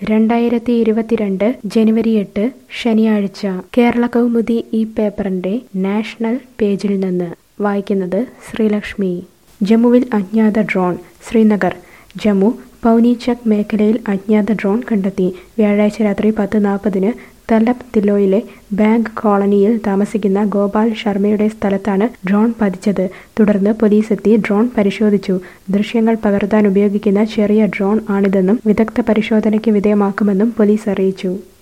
രണ്ടായിരത്തി ഇരുപത്തിരണ്ട് ജനുവരി എട്ട് ശനിയാഴ്ച കേരള കൗമുദി ഈ പേപ്പറിന്റെ നാഷണൽ പേജിൽ നിന്ന് വായിക്കുന്നത് ശ്രീലക്ഷ്മി ജമ്മുവിൽ അജ്ഞാത ഡ്രോൺ ശ്രീനഗർ ജമ്മു പൗനിചക് മേഖലയിൽ അജ്ഞാത ഡ്രോൺ കണ്ടെത്തി വ്യാഴാഴ്ച രാത്രി പത്ത് നാൽപ്പതിന് തലബ് തില്ലോയിലെ ബാങ്ക് കോളനിയിൽ താമസിക്കുന്ന ഗോപാൽ ശർമ്മയുടെ സ്ഥലത്താണ് ഡ്രോൺ പതിച്ചത് തുടർന്ന് പോലീസ് എത്തി ഡ്രോൺ പരിശോധിച്ചു ദൃശ്യങ്ങൾ പകർത്താൻ ഉപയോഗിക്കുന്ന ചെറിയ ഡ്രോൺ ആണിതെന്നും വിദഗ്ധ പരിശോധനയ്ക്ക് വിധേയമാക്കുമെന്നും പോലീസ് അറിയിച്ചു